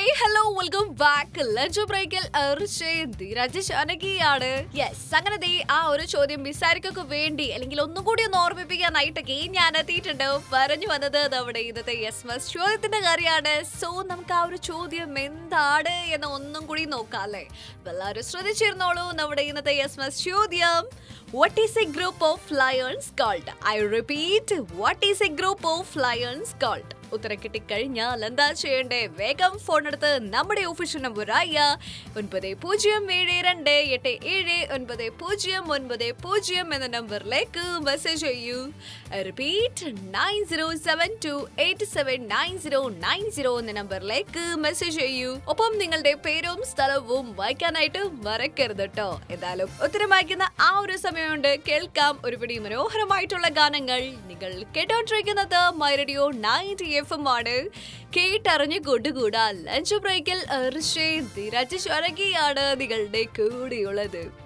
hey hello welcome back lunch ബ്രേക്കിൽ Rajesh അനകിയാണ് yes അങ്ങനെ ദേ ആ ഒരു ചോദ്യം മിസ്സാരിക്കൊക്കെ വേണ്ടി അല്ലെങ്കിൽ ഒന്നും കൂടി ഒന്ന് ഓർമ്മിപ്പിക്കാനായിട്ടൊക്കെ ഞാൻ എത്തിയിട്ടുണ്ട് പറഞ്ഞു വന്നത് നമ്മുടെ ഇന്നത്തെ യെസ് മസ് ചോദ്യത്തിന്റെ കാര്യമാണ് സോ നമുക്ക് ആ ഒരു ചോദ്യം എന്താണ് എന്ന് ഒന്നും കൂടി നോക്കാം അല്ലേ എല്ലാവരും ശ്രദ്ധിച്ചിരുന്നോളൂ നമ്മുടെ ഇന്നത്തെ യെസ് മസ് ചോദ്യം what is a group of lions called I repeat what is a group of lions called ഉത്തരം കിട്ടിക്കഴിഞ്ഞാൽ എന്താ ചെയ്യണ്ടേ വേഗം ഫോൺ എടുത്ത് നമ്മുടെ ഒഫീഷ്യൽ നമ്പറായ ഒൻപത് പൂജ്യം ഏഴ് രണ്ട് എട്ട് ഏഴ് ഒൻപത് പൂജ്യം ഒൻപത് പൂജ്യം എന്ന നമ്പറിലേക്ക് മെസ്സേജ് ചെയ്യൂ repeat nine zero seven two eight seven nine zero nine zero എന്ന നമ്പറിലേക്ക് മെസ്സേജ് ചെയ്യൂ ഒപ്പം നിങ്ങളുടെ പേരും സ്ഥലവും വായിക്കാനായിട്ട് മറക്കരുത് കേട്ടോ എന്തായാലും ഉത്തരം വായിക്കുന്ന ആ ഒരു സമയമുണ്ട് കേൾക്കാം ഒരുപടി മനോഹരമായിട്ടുള്ള ഗാനങ്ങൾ നിങ്ങൾ കേട്ടോണ്ടിരിക്കുന്നത് my radio ninety F M ആണ് കേട്ടറിഞ്ഞു കൊണ്ടുകൂടാ ലഞ്ച് ബ്രേക്കിൽ ഋഷേ ധീരാജ് ശരകിയാണ് നിങ്ങളുടെ കൂടെയുള്ളത്